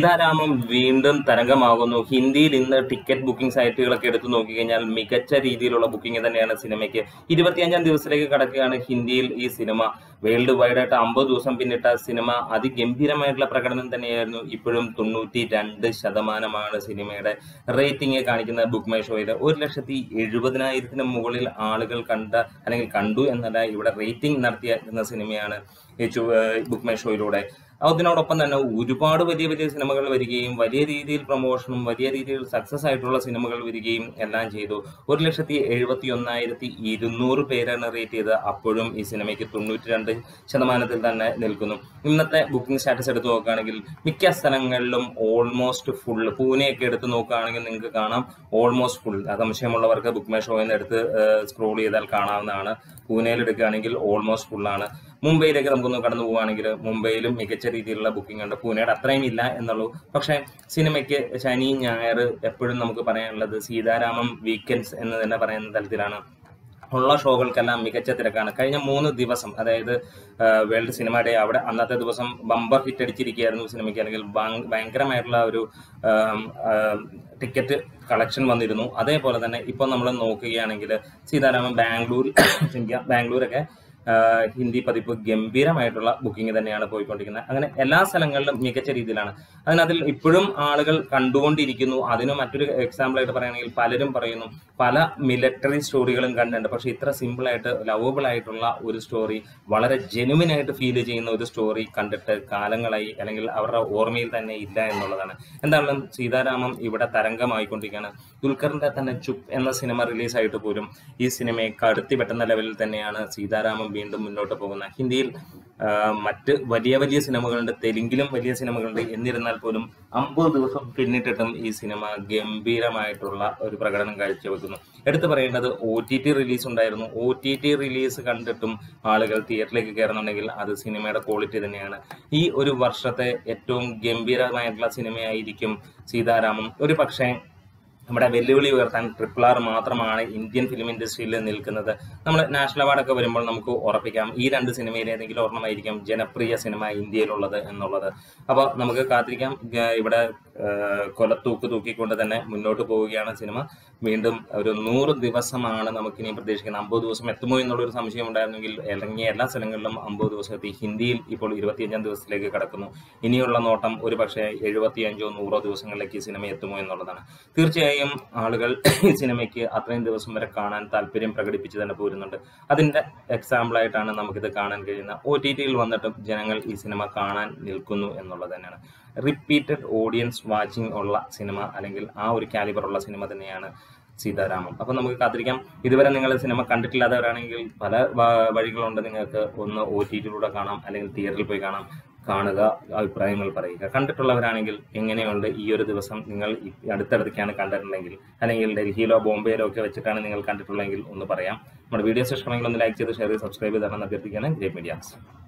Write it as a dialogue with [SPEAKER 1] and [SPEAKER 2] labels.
[SPEAKER 1] സീതാരാമം വീണ്ടും തരംഗമാകുന്നു ഹിന്ദിയിൽ ഇന്ന് ടിക്കറ്റ് ബുക്കിംഗ് സൈറ്റുകളൊക്കെ എടുത്തു നോക്കിക്കഴിഞ്ഞാൽ മികച്ച രീതിയിലുള്ള ബുക്കിംഗ് തന്നെയാണ് സിനിമയ്ക്ക് ഇരുപത്തിയഞ്ചാം ദിവസത്തിലേക്ക് കടക്കുകയാണ് ഹിന്ദിയിൽ ഈ സിനിമ വേൾഡ് വൈഡ് ആയിട്ട് അമ്പത് ദിവസം പിന്നിട്ട സിനിമ അതിഗംഭീരമായിട്ടുള്ള പ്രകടനം തന്നെയായിരുന്നു ഇപ്പോഴും തൊണ്ണൂറ്റി രണ്ട് ശതമാനമാണ് സിനിമയുടെ റേറ്റിംഗ് കാണിക്കുന്ന ബുക്ക് മൈ ഷോയിൽ ഒരു ലക്ഷത്തി എഴുപതിനായിരത്തിന് മുകളിൽ ആളുകൾ കണ്ട അല്ലെങ്കിൽ കണ്ടു എന്നല്ല ഇവിടെ റേറ്റിംഗ് നടത്തിയ എന്ന സിനിമയാണ് ഈ ചു- ഏഹ് ബുക്ക് മൈ ഷോയിലൂടെ അതിനോടൊപ്പം തന്നെ ഒരുപാട് വലിയ വലിയ സിനിമകൾ വരികയും വലിയ രീതിയിൽ പ്രൊമോഷനും വലിയ രീതിയിൽ സക്സസ് ആയിട്ടുള്ള സിനിമകൾ വരികയും എല്ലാം ചെയ്തു ഒരു ലക്ഷത്തി എഴുപത്തി ഒന്നായിരത്തി ഇരുന്നൂറ് പേരാണ് റേറ്റ് ചെയ്ത് അപ്പോഴും ഈ സിനിമയ്ക്ക് തൊണ്ണൂറ്റി രണ്ട് ശതമാനത്തിൽ തന്നെ നിൽക്കുന്നു ഇന്നത്തെ ബുക്കിംഗ് സ്റ്റാറ്റസ് എടുത്ത് നോക്കുകയാണെങ്കിൽ മിക്ക സ്ഥലങ്ങളിലും ഓൾമോസ്റ്റ് ഫുൾ പൂനെയൊക്കെ എടുത്ത് നോക്കുകയാണെങ്കിൽ നിങ്ങൾക്ക് കാണാം ഓൾമോസ്റ്റ് ഫുൾ സംശയമുള്ളവർക്ക് ബുക്ക് മൈ ഷോയിൽ നിന്ന് എടുത്ത് സ്ക്രോൾ ചെയ്താൽ കാണാവുന്നതാണ് പൂനെയിൽ എടുക്കുകയാണെങ്കിൽ ഓൾമോസ്റ്റ് ഫുള്ളാണ് മുംബൈയിലേക്ക് നമുക്കൊന്ന് കടന്നു പോവുകയാണെങ്കിൽ മുംബൈയിലും മികച്ച രീതിയിലുള്ള ബുക്കിംഗ് ഉണ്ട് പൂനെയുടെ അത്രയും ഇല്ല എന്നുള്ളൂ പക്ഷേ സിനിമയ്ക്ക് ശനി ഞായർ എപ്പോഴും നമുക്ക് പറയാനുള്ളത് സീതാരാമം വീക്കെൻഡ്സ് എന്ന് തന്നെ പറയുന്ന തലത്തിലാണ് ഉള്ള ഷോകൾക്കെല്ലാം മികച്ച തിരക്കാണ് കഴിഞ്ഞ മൂന്ന് ദിവസം അതായത് ആ, വേൾഡ് സിനിമ ഡേ അവിടെ അന്നത്തെ ദിവസം ബമ്പർ ഹിറ്റ് അടിച്ചിരിക്കുകയായിരുന്നു സിനിമയ്ക്ക് അല്ലെങ്കിൽ ഭയ- ഭയങ്കരമായിട്ടുള്ള ഒരു ആം, ആം, ടിക്കറ്റ് കളക്ഷൻ വന്നിരുന്നു അതേപോലെ തന്നെ ഇപ്പോൾ നമ്മൾ നോക്കുകയാണെങ്കിൽ സീതാരാമൻ ബാംഗ്ലൂർ ക്ഷമിക്കുക, ബാംഗ്ലൂരൊക്കെ ആ, ഹിന്ദി പതിപ്പ് ഗംഭീരമായിട്ടുള്ള ബുക്കിംഗ് തന്നെയാണ് പോയിക്കൊണ്ടിരിക്കുന്നത് അങ്ങനെ എല്ലാ സ്ഥലങ്ങളിലും മികച്ച രീതിയിലാണ് അതിനതിൽ ഇപ്പോഴും ആളുകൾ കണ്ടുകൊണ്ടിരിക്കുന്നു അതിന് മറ്റൊരു എക്സാമ്പിൾ ആയിട്ട് പറയുകയാണെങ്കിൽ പലരും പറയുന്നു പല മിലിറ്ററി സ്റ്റോറികളും കണ്ടിട്ടുണ്ട് പക്ഷെ ഇത്ര സിമ്പിൾ ആയിട്ട് ലവബിൾ ആയിട്ടുള്ള ഒരു സ്റ്റോറി വളരെ ജെനുവിൻ ആയിട്ട് ഫീൽ ചെയ്യുന്ന ഒരു സ്റ്റോറി കണ്ടിട്ട് കാലങ്ങളായി അല്ലെങ്കിൽ അവരുടെ ഓർമ്മയിൽ തന്നെ ഇല്ല എന്നുള്ളതാണ് എന്തായാലും സീതാരാമം ഇവിടെ തരംഗമായിക്കൊണ്ടിരിക്കുകയാണ് ദുൽഖറിന്റെ തന്നെ ചുപ്പ് എന്ന സിനിമ റിലീസായിട്ട് പോലും ഈ സിനിമയെ കടുത്തി വെട്ടുന്ന ലെവലിൽ തന്നെയാണ് സീതാരാമം വീണ്ടും മുന്നോട്ട് പോകുന്നത് ഹിന്ദിയിൽ ആ, മറ്റ് വലിയ വലിയ സിനിമകളുണ്ട് തെലുങ്കിലും വലിയ സിനിമകളുണ്ട് എന്നിരുന്നാൽ പോലും അമ്പത് ദിവസം പിന്നിട്ടിട്ടും ഈ സിനിമ ഗംഭീരമായിട്ടുള്ള ഒരു പ്രകടനം കാഴ്ചവെക്കുന്നു എടുത്തു പറയേണ്ടത് ഒ ടി ടി റിലീസ് ഉണ്ടായിരുന്നു ഒ ടി ടി റിലീസ് കണ്ടിട്ടും ആളുകൾ തിയേറ്ററിലേക്ക് കയറുന്നുണ്ടെങ്കിൽ അത് സിനിമയുടെ ക്വാളിറ്റി തന്നെയാണ് ഈ ഒരു വർഷത്തെ ഏറ്റവും ഗംഭീരമായിട്ടുള്ള സിനിമയായിരിക്കും സീതാരാമം ഒരു പക്ഷേ നമ്മുടെ വെല്ലുവിളി ഉയർത്താൻ ട്രിപ്പിൾ ആർ മാത്രമാണ് ഇന്ത്യൻ ഫിലിം ഇൻഡസ്ട്രിയിൽ നിൽക്കുന്നത് നമ്മൾ നാഷണൽ അവാർഡൊക്കെ വരുമ്പോൾ നമുക്ക് ഉറപ്പിക്കാം ഈ രണ്ട് സിനിമയിൽ ഏതെങ്കിലും ഒരെണ്ണമായിരിക്കും ജനപ്രിയ സിനിമ ഇന്ത്യയിലുള്ളത് എന്നുള്ളത് അപ്പോൾ നമുക്ക് കാത്തിരിക്കാം ഗ- ഇവിടെ ആ, കൊലത്തൂക്ക് തൂക്കിക്കൊണ്ട് തന്നെ മുന്നോട്ട് പോവുകയാണ് സിനിമ വീണ്ടും ഒരു നൂറ് ദിവസമാണ് നമുക്കിനി പ്രതീക്ഷിക്കുന്നത് അമ്പത് ദിവസം എത്തുമോ എന്നുള്ളൊരു സംശയം ഉണ്ടായിരുന്നെങ്കിൽ ഇറങ്ങിയ എല്ലാ സ്ഥലങ്ങളിലും അമ്പത് ദിവസം എത്തി ഹിന്ദിയിൽ ഇപ്പോൾ ഇരുപത്തിയഞ്ചാം ദിവസത്തിലേക്ക് കടക്കുന്നു ഇനിയുള്ള നോട്ടം ഒരു പക്ഷേ എഴുപത്തിയഞ്ചോ നൂറോ ദിവസങ്ങളിലേക്ക് ഈ സിനിമ എത്തുമോ എന്നുള്ളതാണ് തീർച്ചയായും ആളുകൾ ഈ സിനിമയ്ക്ക് അത്രയും ദിവസം വരെ കാണാൻ താല്പര്യം പ്രകടിപ്പിച്ച് തന്നെ പോരുന്നുണ്ട് അതിന്റെ എക്സാമ്പിൾ ആയിട്ടാണ് നമുക്കിത് കാണാൻ കഴിയുന്ന ഒ ടി ടിയിൽ വന്നിട്ടും ജനങ്ങൾ ഈ സിനിമ കാണാൻ നിൽക്കുന്നു എന്നുള്ളത് തന്നെയാണ് റിപ്പീറ്റഡ് ഓഡിയൻസ് വാച്ചിങ് ഉള്ള സിനിമ അല്ലെങ്കിൽ ആ ഒരു കാലിബർ ഉള്ള സിനിമ തന്നെയാണ് സീതാരാമം അപ്പൊ നമുക്ക് കാത്തിരിക്കാം ഇതുവരെ നിങ്ങൾ സിനിമ കണ്ടിട്ടില്ലാത്തവരാണെങ്കിൽ പല വ- വഴികളുണ്ട് നിങ്ങൾക്ക് ഒന്ന് ഒ ടി ടിയിലൂടെ കാണാം അല്ലെങ്കിൽ തിയേറ്ററിൽ പോയി കാണാം കാണുക അഭിപ്രായങ്ങൾ പറയുക കണ്ടിട്ടുള്ളവരാണെങ്കിൽ എങ്ങനെയുണ്ട് ഈ ഒരു ദിവസം നിങ്ങൾ ഈ അടുത്തടുത്തേക്കാണ് കണ്ടിട്ടുണ്ടെങ്കിൽ അല്ലെങ്കിൽ ഡൽഹിയിലോ ബോംബെയിലോ ഒക്കെ വെച്ചിട്ടാണ് നിങ്ങൾ കണ്ടിട്ടുള്ളതെങ്കിൽ ഒന്ന് പറയാം നമ്മുടെ വീഡിയോസ് ഇഷ്ടമെങ്കിൽ ഒന്ന് ലൈക്ക് ചെയ്ത് ഷെയർ ചെയ്ത് സബ്സ്ക്രൈബ് ചെയ്താണെന്ന് അഭ്യർത്ഥിക്കുകയാണ് ഗ്രേറ്റ് മീഡിയാസ്